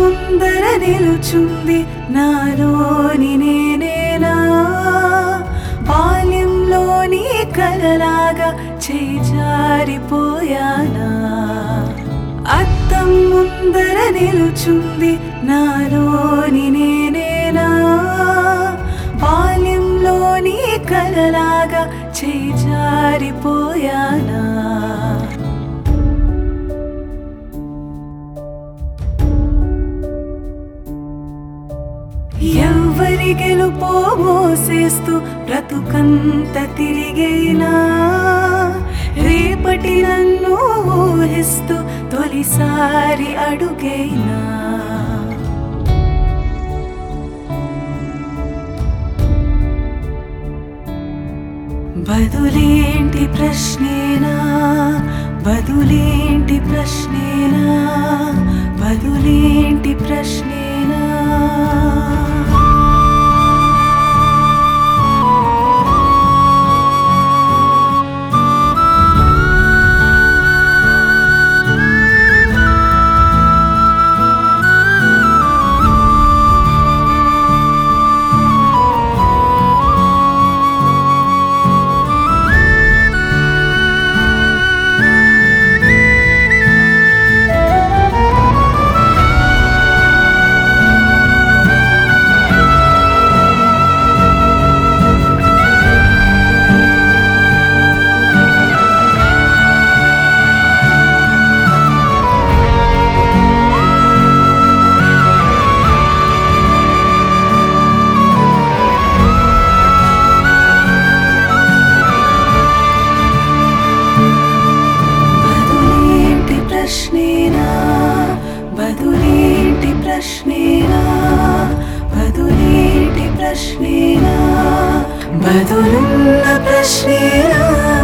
ముందర నిలుచుంది నాలోని నేనేనా బాల్యంలోని కలలాగా చేయి జారిపోయానా అద్దం ముందర నిలుచుంది నాలోని నేనేనా బాల్యంలోని కలలాగా చేయి జారిపోయానా ఎవరి గెలుపో మోసేస్తూ బ్రతుకంత తిరిగేనా రేపటి నన్ను ఊహిస్తూ తొలిసారి అడుగైనా బదులేంటి ప్రశ్నేనా బదులేంటి ప్రశ్నేనా బదులేంటి ప్రశ్నేనా బదులేంటి ప్రశ్నేనా బదులేంటి ప్రశ్నేనా బదులేంటి ప్రశ్నేనా బదులున్న ప్రశ్నేనా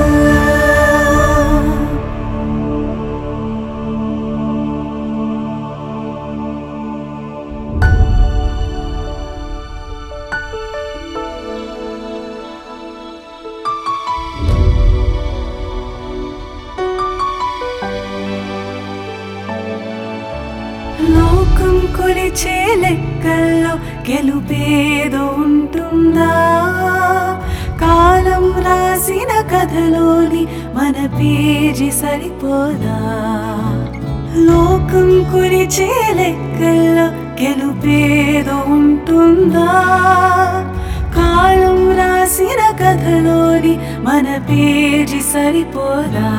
లోకం కొలిచే లెక్కల్లో గెలుపేదో ఉంటుందా కాలం రాసిన కథలోని మన పేజీ సరిపోదా లోకం కొలిచే లెక్కల్లో గెలుపేదో ఉంటుందా కాలం రాసిన కథలోని మన పేజీ సరిపోదా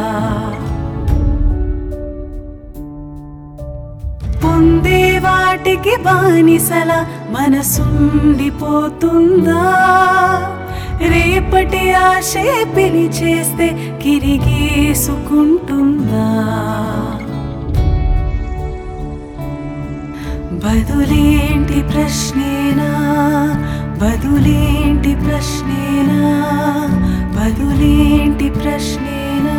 పొందే వాటికి బానిసల మనసుండిపోతుందా రేపటి ఆశే పిలిచేస్తే కిరిగేసుకుంటుందా బదులేంటి ప్రశ్నేనా బదులేంటి ప్రశ్నేనా బదులేంటి ప్రశ్నేనా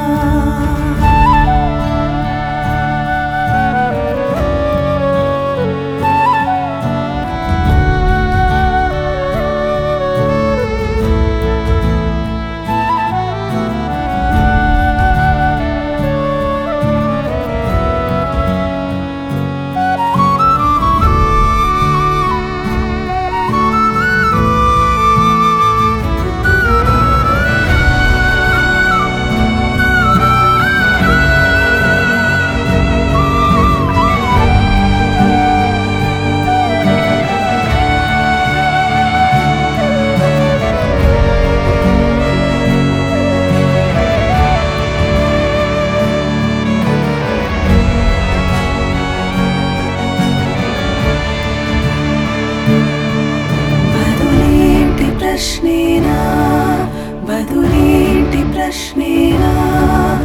బదులేంటి ప్రశ్నేనా బదులేంటి ప్రశ్నేనా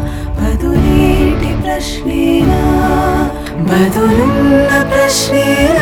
బదులేంటి ప్రశ్నేనా బదులున్న ప్రశ్నేనా